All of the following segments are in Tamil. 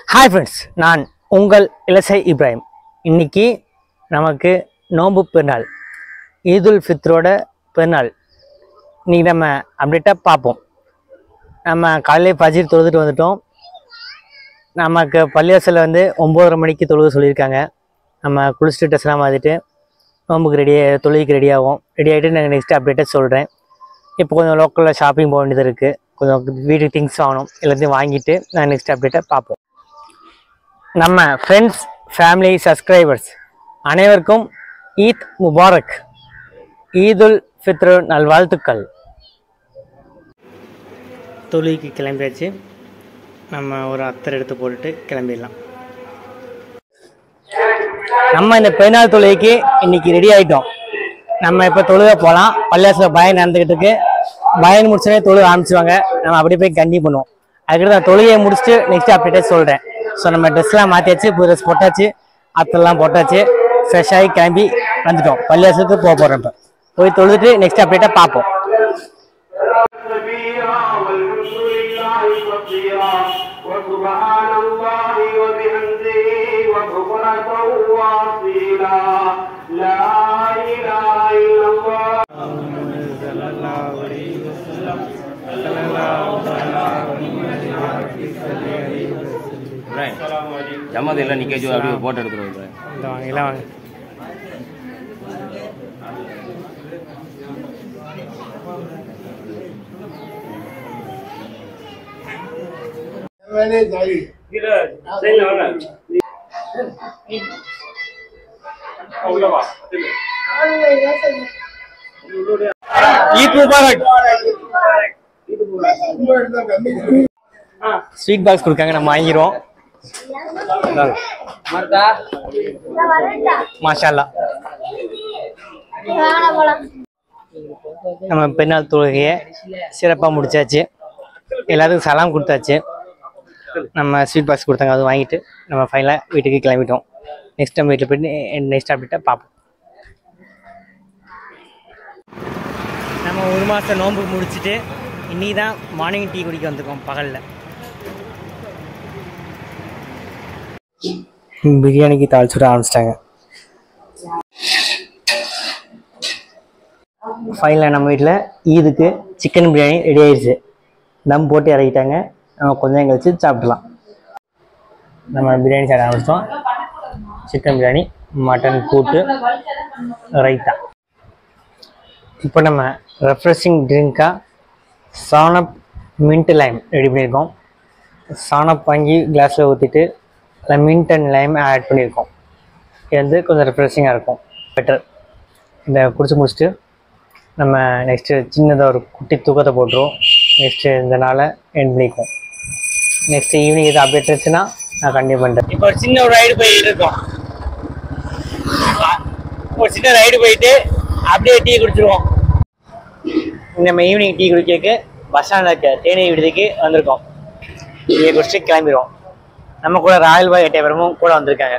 ஹாய் ஃப்ரெண்ட்ஸ் நான் உங்கள் இலசை இப்ராஹிம் இன்னைக்கு நமக்கு நோன்பு பெருநாள் ஈதுல் ஃபித்ரோட பெருநாள் இன்னைக்கு நம்ம அப்டேட்டாக பார்ப்போம் நம்ம காலையிலே பஜீர் தொழுதுட்டு வந்துட்டோம் நமக்கு பள்ளிவாசலில் வந்து ஒம்போதரை மணிக்கு தொழுக சொல்லியிருக்காங்க நம்ம குளிச்சுட்டு ட்ரெஸ்லாம் மாற்றிட்டு நோம்புக்கு ரெடி தொழுகைக்கு ரெடி ஆகும் ரெடி ஆகிட்டு நான் நெக்ஸ்ட் அப்டேட்டை சொல்கிறேன் இப்போ கொஞ்சம் லோக்கலில் ஷாப்பிங் போக வேண்டியது இருக்குது கொஞ்சம் வீட்டுக்கு திங்ஸ் வாங்கணும் எல்லாத்தையும் வாங்கிட்டு நான் நெக்ஸ்ட் அப்டேட்டை பார்ப்போம் நம்ம ஃப்ரெண்ட்ஸ் ஃபேமிலி சப்ஸ்கிரைபர்ஸ் அனைவருக்கும் ஈத் முபாரக் ஈதுல் ஃபித்ரு நல்வாழ்த்துக்கள் தொழுகைக்கு கிளம்பியாச்சு நம்ம ஒரு அத்தர் எடுத்து போட்டுட்டு கிளம்பிடலாம் நம்ம இந்த பெருநாள் தொழுகைக்கு இன்னைக்கு ரெடி ஆயிட்டோம் நம்ம இப்போ தொழுக போகலாம் பள்ளியாசில் பயன் நடந்துக்கிட்டு இருக்கு பயன் முடிச்சோடனே தொழுக ஆரம்பிச்சுவாங்க நம்ம அப்படியே போய் கண்டி பண்ணுவோம் அதுக்கடுத்து நான் தொழுகையை முடிச்சுட்டு நெக்ஸ்ட் அப்டேட்டே சொல்கிறேன் ஸோ நம்ம ட்ரெஸ்லாம் மாற்றியாச்சு புது ட்ரெஸ் போட்டாச்சு அத்தெல்லாம் போட்டாச்சு ஃப்ரெஷ் ஆகி கிளம்பி வந்துட்டோம் பள்ளியாசலுக்கு போக போகிறோம் இப்போ போய் தொழுதுட்டு நெக்ஸ்ட் அப்டேட்டை பார்ப்போம் كبيرا والحمد لله كثيرا وسبحان الله وبحمده وبكرة وأصيلا لا إله إلا الله ஜமாத் எல்லாம் நிக்க வச்சு அப்படியே போட்டோ எடுத்துருவோம் இப்ராஹிம். இந்த வாங்க எல்லாம் வாங்க ஈத் முபாரக் ஸ்வீட் பாக்ஸ் கொடுக்காங்க நம்ம வாங்கிடுவோம் மாஷா அல்லாஹ் நம்ம பெண்ணால் தொழுகையை சிறப்பாக முடிச்சாச்சு எல்லாத்துக்கும் சலாம் கொடுத்தாச்சு நம்ம ஸ்வீட் பாக்ஸ் கொடுத்தாங்க அது வாங்கிட்டு நம்ம ஃபைனலாக வீட்டுக்கு கிளம்பிட்டோம் நெக்ஸ்ட் நம்ம வீட்டில் போயிட்டு நெக்ஸ்ட் அப்டேட்டை பார்ப்போம் நம்ம ஒரு மாதம் நோன்பு முடிச்சுட்டு இன்னைக்கு தான் மார்னிங் டீ குடிக்க வந்திருக்கோம் பகலில் பிரியாணிக்கு தாளிச்சுட ஆரம்பிச்சிட்டாங்க ஃபைனலாக நம்ம வீட்டில் ஈதுக்கு சிக்கன் பிரியாணி ரெடி ஆயிடுச்சு தம் போட்டு இறக்கிட்டாங்க நம்ம கொஞ்சம் கழிச்சு சாப்பிடலாம் நம்ம பிரியாணி சாப்பிட ஆரம்பிச்சிட்டோம் சிக்கன் பிரியாணி மட்டன் கூட்டு ரைத்தா இப்போ நம்ம ரெஃப்ரெஷிங் ட்ரிங்காக சானப் மின்ட் லைம் ரெடி பண்ணியிருக்கோம் சானப் வாங்கி கிளாஸில் ஊற்றிட்டு அதில் மின்ட் அண்ட் லைம் ஆட் பண்ணியிருக்கோம் இது வந்து கொஞ்சம் ரெஃப்ரெஷிங்காக இருக்கும் பெட்டர் இதை குடிச்சு முடிச்சுட்டு நம்ம நெக்ஸ்ட்டு சின்னதாக ஒரு குட்டி தூக்கத்தை போட்டுருவோம் நெக்ஸ்ட்டு இந்த நாளை எண்ட் பண்ணிக்குவோம் நெக்ஸ்ட் ஈவினிங் இது அப்டேட் இருந்துச்சுன்னா நான் கண்டிப்பாக பண்ணுறேன் இப்போ ஒரு சின்ன ஒரு ரைடு போயிட்டு இருக்கோம் ஒரு சின்ன ரைடு போயிட்டு அப்படியே டீ குடிச்சிருவோம் நம்ம ஈவினிங் டீ குடிக்கிறதுக்கு பஸ் ஸ்டாண்டில் இருக்க தேனி விடுதிக்கு வந்திருக்கோம் டீயை குடிச்சிட்டு கிளம்பிடுவோம் நம்ம கூட ராயல் பாய் எட்டயபுரமும் கூட வந்திருக்காங்க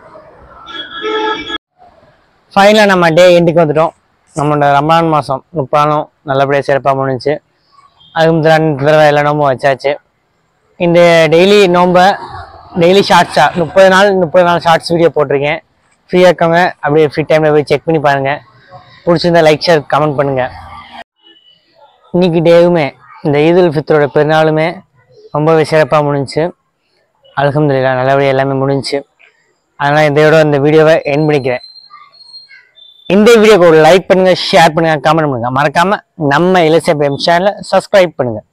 ஃபைனலாக நம்ம டே எண்டுக்கு வந்துட்டோம் நம்மளோட ரமலான் மாதம் முப்பாலும் நல்லபடியாக சிறப்பாக முடிஞ்சுச்சு அதுக்கு முதல்ல ரெண்டு தடவை எல்லா நோம்பும் வச்சாச்சு இந்த டெய்லி நோம்பை டெய்லி ஷார்ட்ஸாக முப்பது நாள் முப்பது நாள் ஷார்ட்ஸ் வீடியோ போட்டிருக்கேன் ஃப்ரீயாக இருக்கவங்க அப்படியே ஃப்ரீ டைமில் போய் செக் பண்ணி பாருங்கள் பிடிச்சிருந்தா லைக் ஷேர் கமெண்ட் பண்ணுங்கள் இன்னைக்கு டேவுமே இந்த ஈதுல் ஃபித்ரோட பெருநாளுமே ரொம்பவே சிறப்பாக முடிஞ்சுச்சு அல்ஹம்துலில்லாஹ் நல்லபடியாக எல்லாமே முடிஞ்சுச்சு அதனால் இதோட இந்த வீடியோவை என் பண்ணிக்கிறேன் இந்த வீடியோக்கு ஒரு லைக் பண்ணுங்கள் ஷேர் பண்ணுங்கள் கமெண்ட் பண்ணுங்கள் மறக்காமல் நம்ம இலசிய சேனலை சப்ஸ்கிரைப் பண்ணுங்கள்